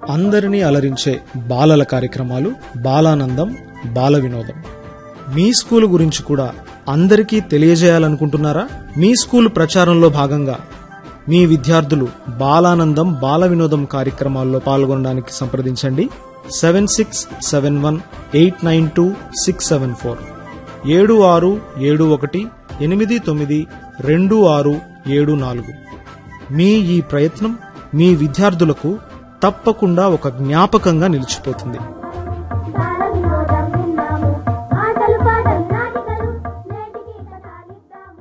అందరినీ అలరించే బాలల కార్యక్రమాలు బాలానందం బాల వినోదం మీ స్కూల్ గురించి కూడా అందరికీ తెలియజేయాలనుకుంటున్నారా మీ స్కూల్ ప్రచారంలో భాగంగా మీ విద్యార్థులు బాలానందం బాల వినోదం కార్యక్రమాల్లో పాల్గొనడానికి సంప్రదించండి seven six seven one eight nine two six seven four ఏడు ఆరు ఏడు ఒకటి ఎనిమిది తొమ్మిది రెండు ఆరు ఏడు నాలుగు మీ ఈ ప్రయత్నం మీ విద్యార్థులకు తప్పకుండా ఒక జ్ఞాపకంగా నిలిచిపోతుంది బాలవినోదం విన్నాము ఆటలు పాటలు నాటికలు నేటికి కథ నిద్దాము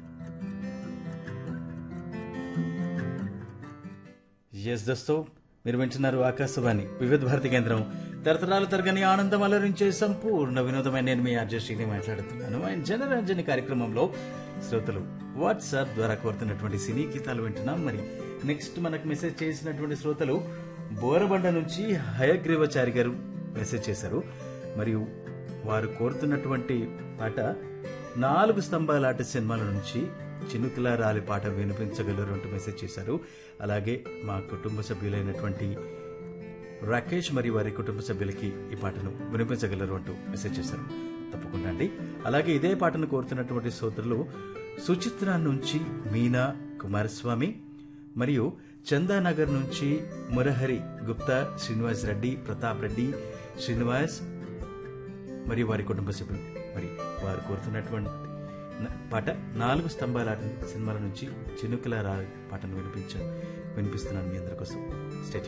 ఎస్ దోస్తో మీరు వింటున్నారు ఆకాశవాణి వివిధ భారతి కేంద్రం తరతరాలు తరగని ఆనందం అలరించే సంపూర్ణ వినోదమైన నేను మీ అర్జశ్రీని మాట్లాడుతున్నాను అండ్ జనరంజని కార్యక్రమంలో శ్రోతలు వాట్సాప్ ద్వారా కోరుతున్నటువంటి సినీ గీతాలు వింటున్నాం మరి నెక్స్ట్ మనకు మెసేజ్ చేసినటువంటి శ్రోతలు బోరబండ నుంచి హయగ్రీవచారి గారు మెసేజ్ చేశారు మరియు వారు కోరుతున్నటువంటి పాట నాలుగు స్తంభాలాట సినిమాల నుంచి చినుకుల రాలి పాట వినిపించగలరు అంటూ మెసేజ్ చేశారు అలాగే మా కుటుంబ సభ్యులైనటువంటి రాకేష్ మరియు వారి కుటుంబ సభ్యులకి ఈ పాటను వినిపించగలరు అంటూ మెసేజ్ చేశారు తప్పకుండా అండి అలాగే ఇదే పాటను కోరుతున్నటువంటి సోదరులు సుచిత్ర నుంచి మీనా కుమారస్వామి మరియు చందానగర్ నుంచి మురహరి గుప్తా శ్రీనివాస్ రెడ్డి ప్రతాప్ రెడ్డి శ్రీనివాస్ మరియు వారి కుటుంబ సభ్యులు మరి వారు కోరుతున్నటువంటి న- పాట నాలుగు స్తంభాల సినిమాల నుంచి చినుకుల రా పాటను వినిపించ వినిపిస్తున్నాను మీ అందరి కోసం స్టేట్